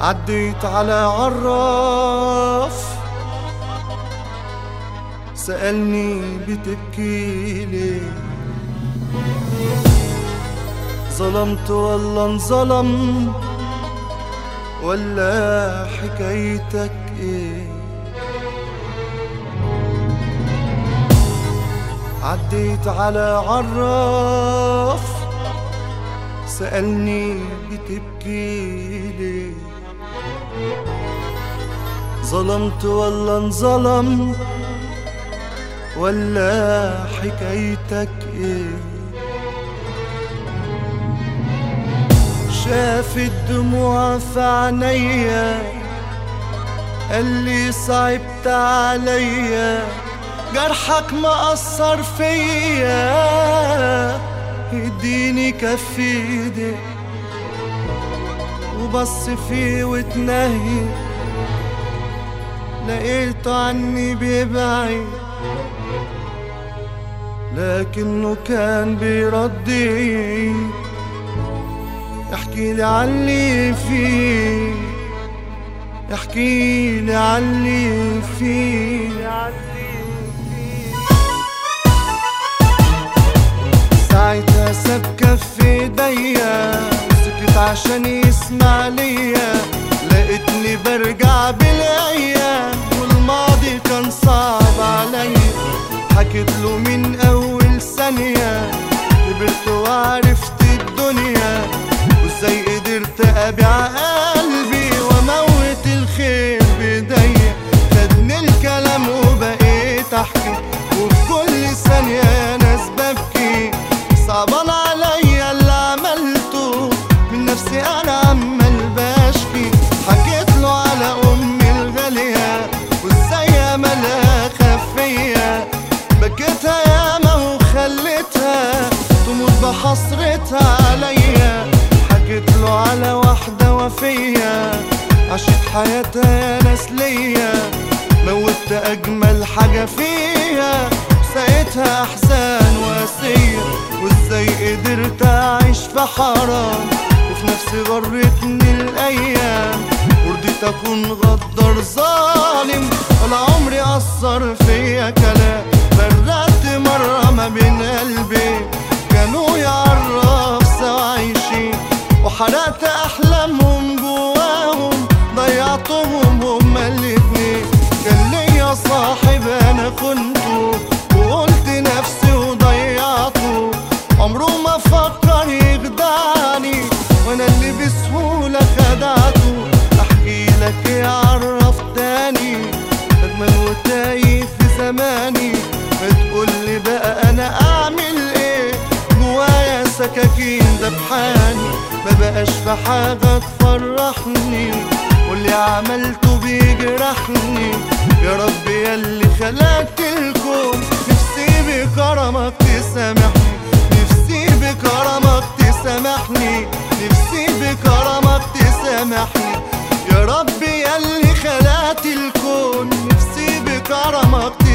عديت على عراف سألني بتبكي ليه ظلمت ولا انظلم ولا حكايتك ايه عديت على عراف سألني بتبكي ليه ظلمت ولا انظلم ولا حكايتك ايه شاف الدموع في عينيا قال لي صعبت عليا جرحك مأثر فيا اديني كف ايدي وبص فيه وتنهي لقيته عني بيبعد لكنه كان بيردي احكي لي علي فيه احكي لي علي فيه ساعتها ساب كف ايديا سكت عشان يسمع ليا لقيتني برجع بالايام والماضي كان صعب عليا حكيت له من اول ثانيه كبرت وعرفت الدنيا وازاي قدرت ابيع قلبي واموت الخير بايديا خدني الكلام وبقيت احكي وفي كل ثانيه ناس ببكي صعبان عليا اللي عملته من نفسي انا عمال بشكي حكيت له على امي الغاليه وازاي املها خفيه بكيتها ياما وخليتها تموت بحسرتها عليا حكيت له على واحدة وفية عشت حياتها يا ناس ليا موت أجمل حاجة فيها سقيتها أحزان واسية وإزاي قدرت أعيش في حرام وفي نفسي غرتني الأيام ورضيت أكون غدار ظالم ولا عمري أثر فيا كلام فرقت مرة ما بين قلبي كانوا يعرف سوا عايشين وحرقت أحلامهم جواهم ضيعتهم هما الاتنين كان ليا صاحب أنا كنته وقلت نفسي وضيعته عمره ما فكر يخدعني وأنا اللي بسهولة خدعته أحكي لك إيه عرف تاني ندمان وتايه في زماني ما تقولي بقى أنا أعمل إيه جوايا سكاكين دبحاني ما بقاش في حاجة تفرحني واللي عملته بيجرحني يا رب يا اللي خلقت الكون نفسي بكرمك تسامحني نفسي بكرمك تسامحني نفسي بكرمك تسامحني يا رب يا اللي خلقت الكون نفسي بكرمك